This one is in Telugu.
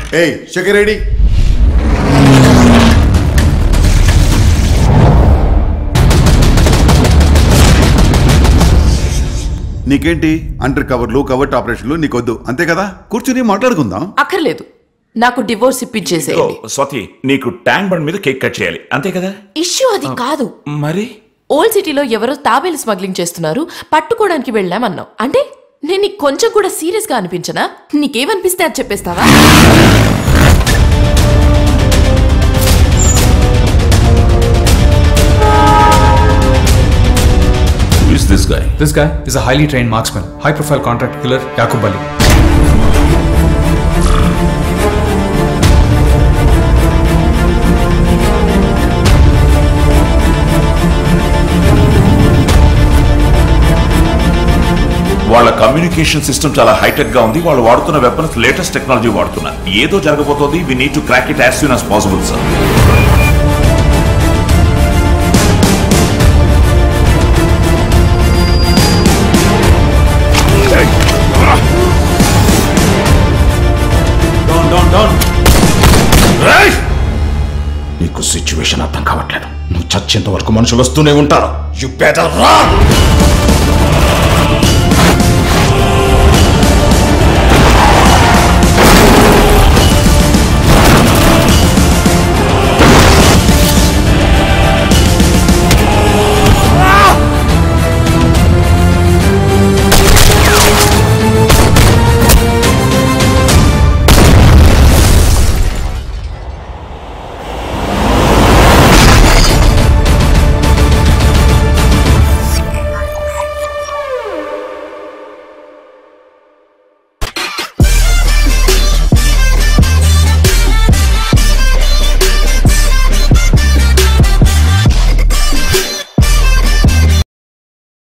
ఏయ్ శేఖర్ రెడ్డి నీకేంటి అండర్ కవర్లు కవర్ట్ ఆపరేషన్లు నీకొద్దు అంతే కదా కూర్చుని మాట్లాడుకుందాం అక్కర్లేదు నాకు డివోర్స్ ఓ, ఇప్పించేసేయండి స్వాతి నీకు ట్యాంక్ బండ్ మీద కేక్ కట్ చేయాలి అంతే కదా ఇష్యూ అది కాదు మరి ఓల్డ్ సిటీలో ఎవరో తాబేలు స్మగ్లింగ్ చేస్తున్నారు పట్టుకోవడానికి వెళ్ళామన్నావు అంటే నేను నీకు కొంచెం కూడా సీరియస్ గా అనిపించనా నీకేమనిపిస్తే అది చెప్పేస్తావా is this guy This guy is a highly trained marksman, high profile contract killer Yakub Ali. వాళ్ళ కమ్యూనికేషన్ సిస్టమ్ చాలా హైటెక్ గా ఉంది వాళ్ళు వాడుతున్న వెపన్స్ లేటెస్ట్ టెక్నాలజీ వాడుతున్నారు ఏదో జరగబోతోంది we need to crack it as soon as possible sir నీకు సిచ్యువేషన్ అర్థం కావట్లేదు నువ్వు చచ్చేంత వరకు మనుషులు వస్తూనే ఉంటారు యు బెటర్ రా